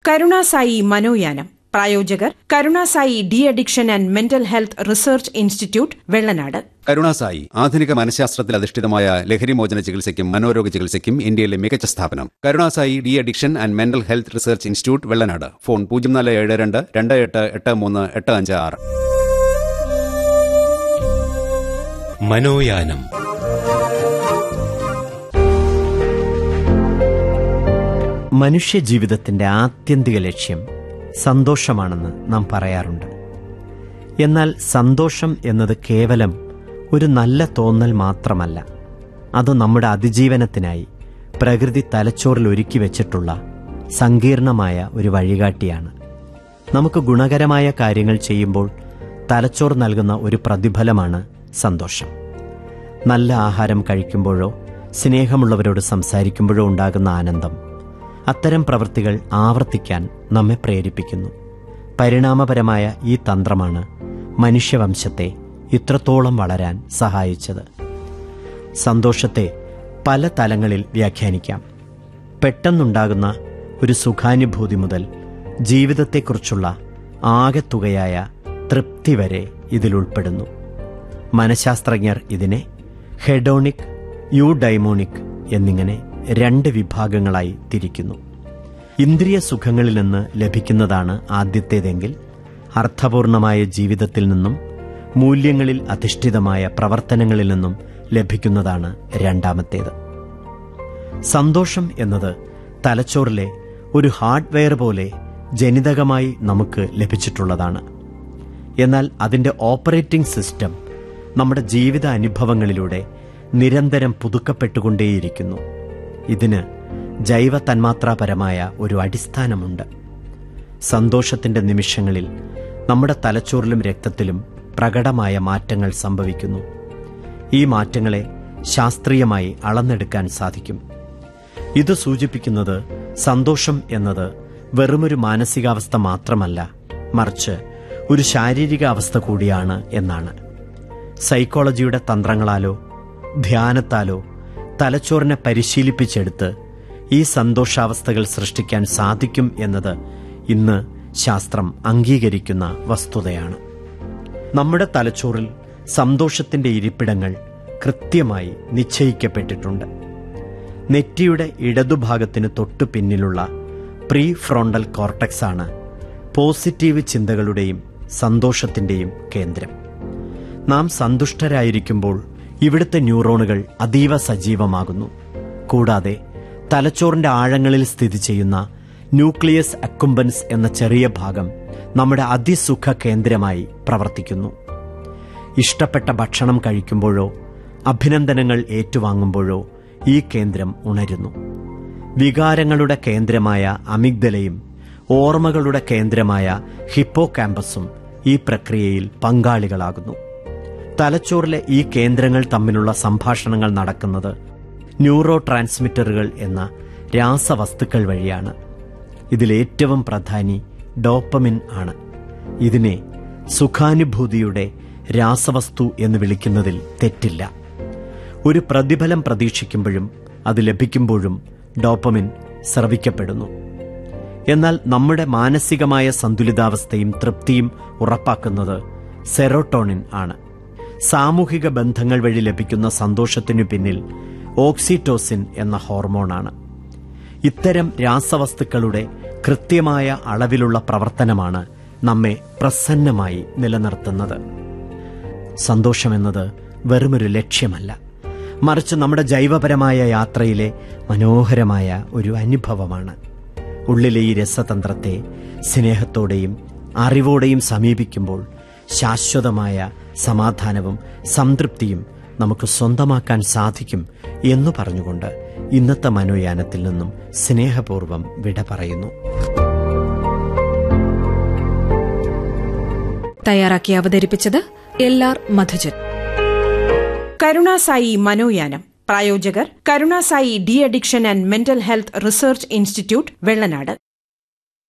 കരുണാസായി മനോയാനം പ്രായോജകർ Karunasai de addiction and mental health research institute Vellanad Karunasai ആധുനിക മനഃശാസ്ത്രത്തിൽ അധിഷ്ഠിതമായ ലഹരിമോചന ചികിത്സയ്ക്കും മനോരോഗ ചികിത്സയ്ക്കും ഇന്ത്യയിലെ മികച്ച സ്ഥാപനം Karunasai de addiction and mental health research institute Vellanad phone പൂജ്യം നാല് ഏഴ് രണ്ട് രണ്ട് എട്ട് എട്ട് മൂന്ന് എട്ട് അഞ്ച് ആറ് മനോയാനം മനുഷ്യജീവിതത്തിന്റെ ആത്യന്തിക ലക്ഷ്യം സന്തോഷമാണെന്ന് നാം പറയാറുണ്ട് എന്നാൽ സന്തോഷം എന്നത് കേവലം ഒരു നല്ല തോന്നൽ മാത്രമല്ല അത് നമ്മുടെ അതിജീവനത്തിനായി പ്രകൃതി തലച്ചോറിൽ ഒരുക്കി വെച്ചിട്ടുള്ള സങ്കീർണമായ ഒരു വഴികാട്ടിയാണ് നമുക്ക് ഗുണകരമായ കാര്യങ്ങൾ ചെയ്യുമ്പോൾ തലച്ചോർ നൽകുന്ന ഒരു പ്രതിഫലമാണ് സന്തോഷം നല്ല ആഹാരം കഴിക്കുമ്പോഴോ സ്നേഹമുള്ളവരോട് സംസാരിക്കുമ്പോഴോ ഉണ്ടാകുന്ന ആനന്ദം അത്തരം പ്രവൃത്തികൾ ആവർത്തിക്കാൻ നമ്മെ പ്രേരിപ്പിക്കുന്നു പരിണാമപരമായ ഈ തന്ത്രമാണ് മനുഷ്യവംശത്തെ ഇത്രത്തോളം വളരാൻ സഹായിച്ചത് സന്തോഷത്തെ പല തലങ്ങളിൽ വ്യാഖ്യാനിക്കാം പെട്ടെന്നുണ്ടാകുന്ന ഒരു സുഖാനുഭൂതി മുതൽ ജീവിതത്തെക്കുറിച്ചുള്ള ആകെത്തുകയായ തൃപ്തി വരെ ഇതിലുൾപ്പെടുന്നു മനഃശാസ്ത്രജ്ഞർ ഇതിനെ ഹെഡോണിക് യൂഡൈമോണിക് എന്നിങ്ങനെ രണ്ട് വിഭാഗങ്ങളായി തിരിക്കുന്നു ഇന്ദ്രിയ സുഖങ്ങളിൽ നിന്ന് ലഭിക്കുന്നതാണ് ആദ്യത്തേതെങ്കിൽ അർത്ഥപൂർണമായ ജീവിതത്തിൽ നിന്നും മൂല്യങ്ങളിൽ അധിഷ്ഠിതമായ പ്രവർത്തനങ്ങളിൽ നിന്നും ലഭിക്കുന്നതാണ് രണ്ടാമത്തേത് സന്തോഷം എന്നത് തലച്ചോറിലെ ഒരു ഹാർഡ്വെയർ പോലെ ജനിതകമായി നമുക്ക് ലഭിച്ചിട്ടുള്ളതാണ് എന്നാൽ അതിന്റെ ഓപ്പറേറ്റിംഗ് സിസ്റ്റം നമ്മുടെ ജീവിത അനുഭവങ്ങളിലൂടെ നിരന്തരം പുതുക്കപ്പെട്ടുകൊണ്ടേയിരിക്കുന്നു ഇതിന് ജൈവ തന്മാത്രാപരമായ ഒരു അടിസ്ഥാനമുണ്ട് സന്തോഷത്തിന്റെ നിമിഷങ്ങളിൽ നമ്മുടെ തലച്ചോറിലും രക്തത്തിലും പ്രകടമായ മാറ്റങ്ങൾ സംഭവിക്കുന്നു ഈ മാറ്റങ്ങളെ ശാസ്ത്രീയമായി അളന്നെടുക്കാൻ സാധിക്കും ഇത് സൂചിപ്പിക്കുന്നത് സന്തോഷം എന്നത് വെറുമൊരു മാനസികാവസ്ഥ മാത്രമല്ല മറിച്ച് ഒരു ശാരീരിക അവസ്ഥ കൂടിയാണ് എന്നാണ് സൈക്കോളജിയുടെ തന്ത്രങ്ങളാലോ ധ്യാനത്താലോ തലച്ചോറിനെ പരിശീലിപ്പിച്ചെടുത്ത് ഈ സന്തോഷാവസ്ഥകൾ സൃഷ്ടിക്കാൻ സാധിക്കും എന്നത് ഇന്ന് ശാസ്ത്രം അംഗീകരിക്കുന്ന വസ്തുതയാണ് നമ്മുടെ തലച്ചോറിൽ സന്തോഷത്തിന്റെ ഇരിപ്പിടങ്ങൾ കൃത്യമായി നിശ്ചയിക്കപ്പെട്ടിട്ടുണ്ട് നെറ്റിയുടെ ഇടതുഭാഗത്തിന് തൊട്ടു പിന്നിലുള്ള പ്രീ ഫ്രോണ്ടൽ കോർട്ടക്സ് ആണ് പോസിറ്റീവ് ചിന്തകളുടെയും സന്തോഷത്തിന്റെയും കേന്ദ്രം നാം സന്തുഷ്ടരായിരിക്കുമ്പോൾ ഇവിടുത്തെ ന്യൂറോണുകൾ അതീവ സജീവമാകുന്നു കൂടാതെ തലച്ചോറിന്റെ ആഴങ്ങളിൽ സ്ഥിതി ചെയ്യുന്ന ന്യൂക്ലിയസ് അക്കുംബൻസ് എന്ന ചെറിയ ഭാഗം നമ്മുടെ അതിസുഖ കേന്ദ്രമായി പ്രവർത്തിക്കുന്നു ഇഷ്ടപ്പെട്ട ഭക്ഷണം കഴിക്കുമ്പോഴോ അഭിനന്ദനങ്ങൾ ഏറ്റുവാങ്ങുമ്പോഴോ ഈ കേന്ദ്രം ഉണരുന്നു വികാരങ്ങളുടെ കേന്ദ്രമായ അമിഗ്ദലയും ഓർമ്മകളുടെ കേന്ദ്രമായ ഹിപ്പോ ക്യാമ്പസും ഈ പ്രക്രിയയിൽ പങ്കാളികളാകുന്നു തലച്ചോറിലെ ഈ കേന്ദ്രങ്ങൾ തമ്മിലുള്ള സംഭാഷണങ്ങൾ നടക്കുന്നത് ന്യൂറോ ട്രാൻസ്മിറ്ററുകൾ എന്ന രാസവസ്തുക്കൾ വഴിയാണ് ഇതിലേറ്റവും പ്രധാനി ഡോപ്പമിൻ ആണ് ഇതിനെ സുഖാനുഭൂതിയുടെ രാസവസ്തു എന്ന് വിളിക്കുന്നതിൽ തെറ്റില്ല ഒരു പ്രതിഫലം പ്രതീക്ഷിക്കുമ്പോഴും അത് ലഭിക്കുമ്പോഴും ഡോപ്പമിൻ സ്രവിക്കപ്പെടുന്നു എന്നാൽ നമ്മുടെ മാനസികമായ സന്തുലിതാവസ്ഥയും തൃപ്തിയും ഉറപ്പാക്കുന്നത് സെറോട്ടോണിൻ ആണ് സാമൂഹിക ബന്ധങ്ങൾ വഴി ലഭിക്കുന്ന സന്തോഷത്തിനു പിന്നിൽ ഓക്സിറ്റോസിൻ എന്ന ഹോർമോണാണ് ഇത്തരം രാസവസ്തുക്കളുടെ കൃത്യമായ അളവിലുള്ള പ്രവർത്തനമാണ് നമ്മെ പ്രസന്നമായി നിലനിർത്തുന്നത് സന്തോഷമെന്നത് വെറുമൊരു ലക്ഷ്യമല്ല മറിച്ച് നമ്മുടെ ജൈവപരമായ യാത്രയിലെ മനോഹരമായ ഒരു അനുഭവമാണ് ഉള്ളിലെ ഈ രസതന്ത്രത്തെ സ്നേഹത്തോടെയും അറിവോടെയും സമീപിക്കുമ്പോൾ ശാശ്വതമായ സമാധാനവും സംതൃപ്തിയും നമുക്ക് സ്വന്തമാക്കാൻ സാധിക്കും എന്നു പറഞ്ഞുകൊണ്ട് ഇന്നത്തെ മനോയാനത്തിൽ നിന്നും സ്നേഹപൂർവ്വം വിട പറയുന്നു തയ്യാറാക്കി അവതരിപ്പിച്ചത് എൽ ആർ മധുജൻ കരുണാസായി മനോയാനം പ്രായോജകർ Karunasai de addiction and mental health research institute Vellanad